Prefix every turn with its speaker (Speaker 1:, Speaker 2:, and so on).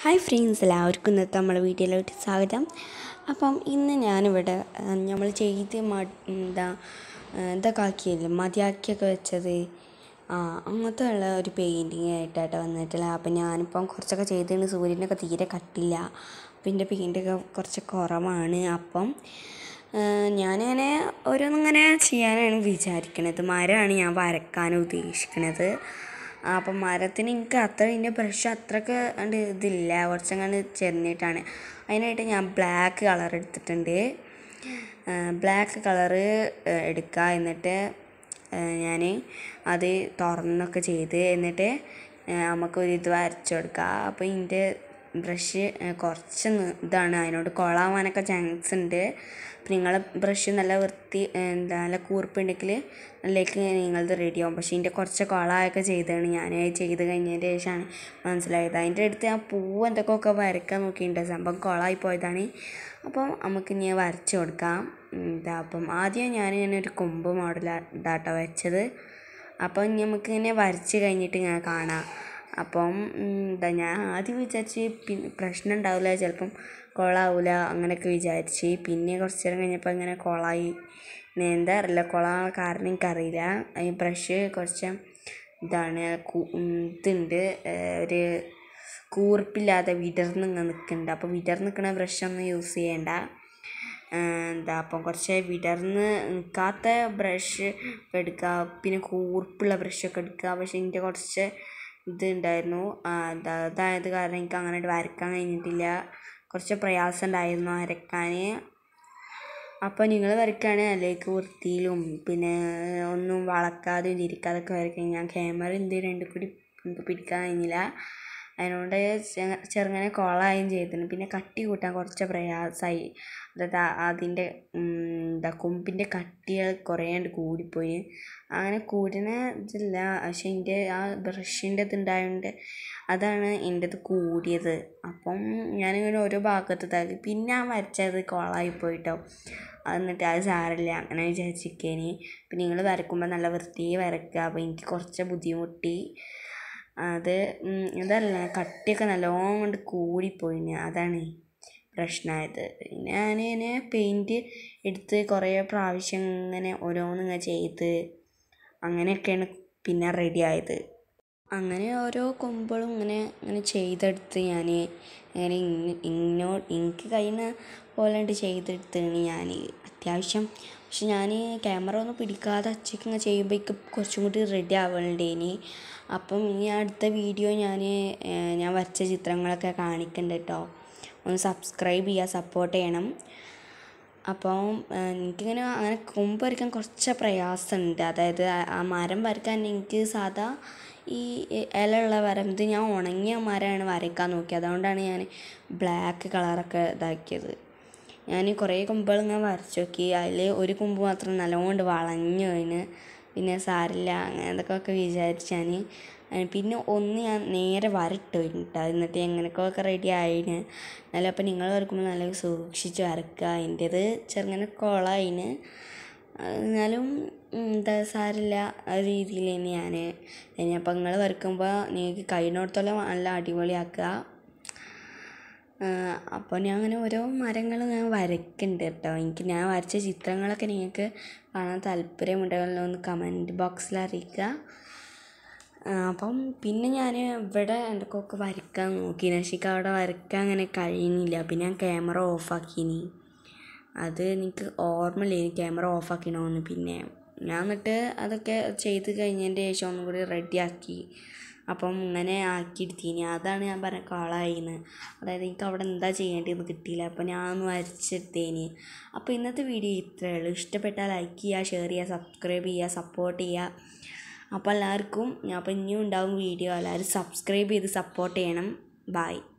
Speaker 1: hi friends എല്ലാവർക്കും ഇന്നത്തെ നമ്മുടെ വീഡിയോയിലോട്ട് സ്വാഗതം അപ്പം ഇന്ന് ഞാനിവിടെ നമ്മൾ ചെയ്ത് മ എന്താ ഇതൊക്കെ ആക്കിയില്ലേ മതിയാക്കിയൊക്കെ വെച്ചത് ആ അങ്ങനത്തെ ഉള്ള ഒരു പെയിൻറ്റിങ് ആയിട്ടാണ് വന്നിട്ടുള്ളത് അപ്പം ഞാനിപ്പം കുറച്ചൊക്കെ ചെയ്തിട്ടുണ്ട് സൂര്യനൊക്കെ തീരെ കട്ടില്ല അപ്പം എൻ്റെ പെയിൻറ്റൊക്കെ കുറച്ച് കുറവാണ് അപ്പം ഞാനങ്ങനെ ഓരോന്നിങ്ങനെ ചെയ്യാനാണ് വിചാരിക്കണത് മരമാണ് ഞാൻ വരക്കാൻ ഉദ്ദേശിക്കണത് അപ്പം മരത്തിന് എനിക്ക് അത്ര ഇതിൻ്റെ ബ്രഷ് അത്രക്ക് കണ്ട് ഇതില്ല കുറച്ചങ്ങാണ്ട് ചെറിഞ്ഞിട്ടാണ് അതിനായിട്ട് ഞാൻ ബ്ലാക്ക് കളർ എടുത്തിട്ടുണ്ട് ബ്ലാക്ക് കളറ് എടുക്കുക എന്നിട്ട് ഞാൻ അത് തുറന്നൊക്കെ ചെയ്ത് എന്നിട്ട് നമുക്കൊരു ഇത് വരച്ചു കൊടുക്കുക അപ്പോൾ ഇതിൻ്റെ ബ്രഷ് കുറച്ച് ഇതാണ് അതിനോട് കൊളാവാനൊക്കെ ചാൻസ് ഉണ്ട് അപ്പം നിങ്ങളെ ബ്രഷ് നല്ല വൃത്തി എന്താ നല്ല കൂർപ്പുണ്ടെങ്കിൽ നല്ലേക്ക് നിങ്ങളത് റെഡിയാവും പക്ഷേ ഇതിൻ്റെ കുറച്ച് കൊളായൊക്കെ ചെയ്തതാണ് ഞാൻ ചെയ്ത് കഴിഞ്ഞതിന് ശേഷമാണ് മനസ്സിലായത് അതിൻ്റെ അടുത്ത് ആ പൂവ് എന്തൊക്കെയൊക്കെ വരയ്ക്കാൻ നോക്കിയിട്ടുണ്ട് സംഭവം കൊളായി പോയതാണ് അപ്പം നമുക്ക് ഇനി വരച്ച് കൊടുക്കാം എന്താ അപ്പം ആദ്യം ഞാൻ ഇങ്ങനെ ഒരു കൊമ്പ് മോഡൽ ഇതാട്ടോ വെച്ചത് അപ്പം ഇനി നമുക്ക് ഇങ്ങനെ വരച്ച് കഴിഞ്ഞിട്ട് ഇങ്ങനെ കാണാം അപ്പം എന്താ ഞാൻ ആദ്യം വിചാരിച്ച് പിന്നെ പ്രശ്നം ഉണ്ടാവില്ല ചിലപ്പം കൊളാവില്ല അങ്ങനെയൊക്കെ വിചാരിച്ച് പിന്നെ കുറച്ച് നേരം കഴിഞ്ഞപ്പോൾ ഇങ്ങനെ കൊളായി എന്താ അറിയില്ല കൊളാൻ കാരണം എനിക്കറിയില്ല ഈ ബ്രഷ് കുറച്ച് ഇതാണ് ഇതുണ്ട് ഒരു കൂർപ്പില്ലാതെ വിടർന്ന് ഇങ്ങനെ നിൽക്കുന്നുണ്ട് അപ്പോൾ വിടർന്ന് നിൽക്കുന്ന ബ്രഷൊന്നും യൂസ് ചെയ്യേണ്ട എന്താ അപ്പം കുറച്ച് വിടർന്ന് നിൽക്കാത്ത ബ്രഷ് എടുക്കുക പിന്നെ കൂർപ്പുള്ള ബ്രഷൊക്കെ എടുക്കുക പക്ഷേ ഇതിൻ്റെ കുറച്ച് ഇതുണ്ടായിരുന്നു എന്താ അതായത് കാരണം എനിക്ക് അങ്ങനെ വരയ്ക്കാൻ കഴിഞ്ഞിട്ടില്ല കുറച്ച് പ്രയാസം ഉണ്ടായിരുന്നു വരയ്ക്കാൻ അപ്പോൾ നിങ്ങൾ വരയ്ക്കുകയാണെങ്കിൽ അതിലേക്ക് വൃത്തിയിലും പിന്നെ ഒന്നും വളക്കാതെയും തിരിക്കാതൊക്കെ വരയ്ക്കാൻ ഞാൻ ക്യാമറ എന്ത് രണ്ടും കൂടി എനിക്ക് പിടിക്കാൻ കഴിഞ്ഞില്ല അതിനോണ്ട് ചെറുങ്ങനെ കോളായും ചെയ്തിരുന്നു പിന്നെ കട്ടി കൂട്ടാൻ കുറച്ച് പ്രയാസമായി അതായത് അതിൻ്റെ എന്താ കൊമ്പിൻ്റെ കട്ടികൾ കുറേ ഉണ്ട് കൂടിപ്പോയി അങ്ങനെ കൂടിന ഇതില്ല പക്ഷേ എൻ്റെ ആ ബ്രഷിൻ്റെ ഇതുണ്ടായതുകൊണ്ട് അതാണ് എൻ്റെത് കൂടിയത് അപ്പം ഞാനിങ്ങനെ ഓരോ ഭാഗത്ത് ഇതാക്കി പിന്നെ ആ വരച്ചത് കോളായി പോയിട്ടോ എന്നിട്ട് അത് സാരമില്ല അങ്ങനെ വിചാരിച്ചിരിക്കേനി പിന്നെ നിങ്ങൾ വരക്കുമ്പോൾ നല്ല വൃത്തിയിൽ വരക്കുക അപ്പോൾ എനിക്ക് കുറച്ച് ബുദ്ധിമുട്ടി അത് അതല്ല കട്ടിയൊക്കെ നല്ലോണം കൊണ്ട് കൂടിപ്പോയിന് അതാണ് പ്രശ്നമായത് പിന്നെ ഞാൻ ഇങ്ങനെ പെയിൻറ്റ് എടുത്ത് കുറേ പ്രാവശ്യം ഇങ്ങനെ ഓരോന്നിങ്ങനെ ചെയ്ത് അങ്ങനെയൊക്കെയാണ് പിന്നെ റെഡി ആയത് അങ്ങനെ ഓരോ കൊമ്പുകളും ഇങ്ങനെ ഇങ്ങനെ ചെയ്തെടുത്ത് ഞാൻ ഇങ്ങനെ ഇന്നോ എനിക്ക് കഴിയുന്ന പോലെ ഉണ്ട് ചെയ്തെടുത്താണ് ഞാൻ അത്യാവശ്യം പക്ഷെ ഞാൻ ക്യാമറ ഒന്നും പിടിക്കാതെ ഒച്ചയ്ക്ക് ഇങ്ങനെ ചെയ്യുമ്പോഴേക്ക് കുറച്ചും കൂടി റെഡി ആവലുണ്ട് ഇനി അപ്പം ഇനി അടുത്ത വീഡിയോ ഞാൻ ഞാൻ വരച്ച ചിത്രങ്ങളൊക്കെ കാണിക്കുന്നുണ്ട് കേട്ടോ ഒന്ന് സബ്സ്ക്രൈബ് ചെയ്യുക സപ്പോർട്ട് ചെയ്യണം അപ്പം എനിക്കിങ്ങനെ അങ്ങനെ കൊമ്പ് വരയ്ക്കാൻ കുറച്ച് പ്രയാസമുണ്ട് അതായത് ആ മരം വരയ്ക്കാൻ എനിക്ക് സാധാ ഈ ഇലയുള്ള മരം ഇത് ഞാൻ ഉണങ്ങിയ മരമാണ് വരയ്ക്കാൻ നോക്കിയത് അതുകൊണ്ടാണ് ഞാൻ ബ്ലാക്ക് കളറൊക്കെ ഇതാക്കിയത് ഞാൻ കുറേ കൊമ്പുകൾ ഇങ്ങനെ വരച്ചു നോക്കി അതിൽ ഒരു കൊമ്പ് മാത്രം നല്ലോണം വളഞ്ഞു അതിന് പിന്നെ സാരില്ല അങ്ങനത്തൊക്കെ വിചാരിച്ച് ഞാൻ പിന്നെ ഒന്ന് ഞാൻ നേരെ വരട്ട് കേട്ടോ എന്നിട്ട് എങ്ങനെയൊക്കെ റെഡി ആയിന് എന്നാലും അപ്പം നിങ്ങൾ വരക്കുമ്പോൾ നല്ല സൂക്ഷിച്ച് വരക്കുക അതിൻ്റേത് ചെറുങ്ങനെ കോളായിന് എന്നാലും എന്താ സാരില്ല ആ രീതിയിൽ തന്നെ ഞാൻ ഇനി അപ്പം നിങ്ങൾ വരക്കുമ്പോൾ നിങ്ങൾക്ക് കഴിയുന്നിടത്തോളം നല്ല അടിപൊളിയാക്കുക അപ്പോൾ ഞാൻ അങ്ങനെ ഓരോ മരങ്ങൾ ഞാൻ വരയ്ക്കുന്നുണ്ട് കേട്ടോ എനിക്ക് ഞാൻ വരച്ച ചിത്രങ്ങളൊക്കെ നിങ്ങൾക്ക് കാണാൻ താല്പര്യമുണ്ടെങ്കിൽ ഒന്ന് കമൻറ്റ് ബോക്സിൽ അറിയിക്കുക അപ്പം പിന്നെ ഞാൻ ഇവിടെ എന്തൊക്കെയൊക്കെ വരയ്ക്കാൻ നോക്കി നശിക്ക് അവിടെ വരയ്ക്കാൻ അങ്ങനെ കഴിയുന്നില്ല പിന്നെ ഞാൻ ക്യാമറ ഓഫാക്കിനി അത് എനിക്ക് ഓർമ്മയില്ല എനിക്ക് ക്യാമറ ഓഫാക്കണമെന്ന് പിന്നെ ഞാൻ എന്നിട്ട് അതൊക്കെ ചെയ്ത് കഴിഞ്ഞതിൻ്റെ ശേഷം ഒന്നും കൂടി റെഡിയാക്കി അപ്പം ഇങ്ങനെ ആക്കിയെടുത്തീനി അതാണ് ഞാൻ പറഞ്ഞ കോളായിന്ന് അതായത് എനിക്ക് അവിടെ എന്താ ചെയ്യേണ്ടതെന്ന് കിട്ടിയില്ല അപ്പോൾ ഞാൻ ഒന്ന് വരച്ചെടുത്തേനി അപ്പോൾ ഇന്നത്തെ വീഡിയോ ഇത്രയേ ഉള്ളൂ ഇഷ്ടപ്പെട്ടാൽ ലൈക്ക് ചെയ്യുക ഷെയർ ചെയ്യുക സബ്സ്ക്രൈബ് ചെയ്യുക സപ്പോർട്ട് ചെയ്യുക അപ്പോൾ എല്ലാവർക്കും അപ്പോൾ ഇനിയും ഉണ്ടാവും വീഡിയോ എല്ലാവരും സബ്സ്ക്രൈബ് ചെയ്ത് സപ്പോർട്ട് ചെയ്യണം ബായ്